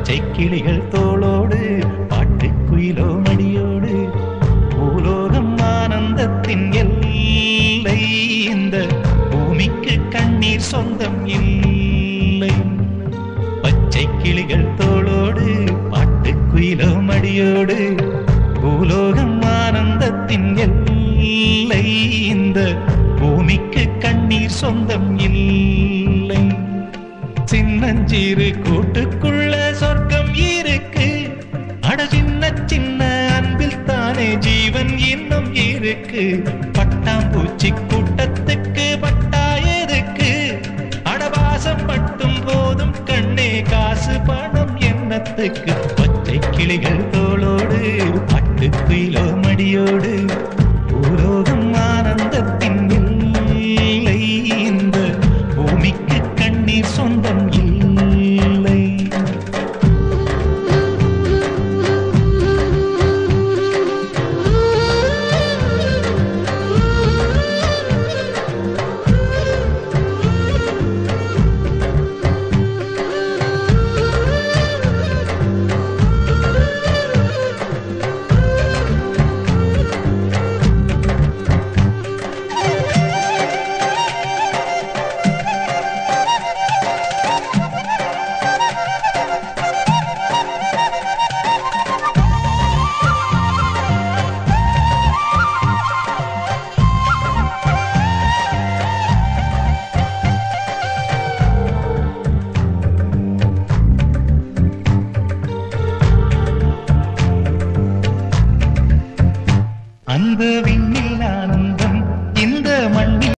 பச்சை கிளிகள் தோளோடு பாட்டுக்குயிலோ மடியோடு பூலோகம் ஆனந்தத்தின் எல்லை இந்த பூமிக்கு கண்ணீர் சொந்தம் இல்லை பச்சை கிளிகள் தோளோடு பாட்டுக்குயிலோ மடியோடு பூலோகம் ஆனந்தத்தின் எல்லை இந்த பூமிக்கு கண்ணீர் சொந்தம் இல்லை சின்னஞ்சீரு கூட்டுக்குள்ள சொர்க்கம் இருக்கு அட சின்ன சின்ன அன்பில் தானே ஜீவன் இன்னும் இருக்கு பட்டாம்பூச்சி கூட்டத்துக்கு பட்டா எதுக்கு அடவாசம் மட்டும் போதும் கண்ணே காசு பணம் எண்ணத்துக்கு பச்சை கிளிகள் தோளோடு பட்டு குயிலோ மடியோடு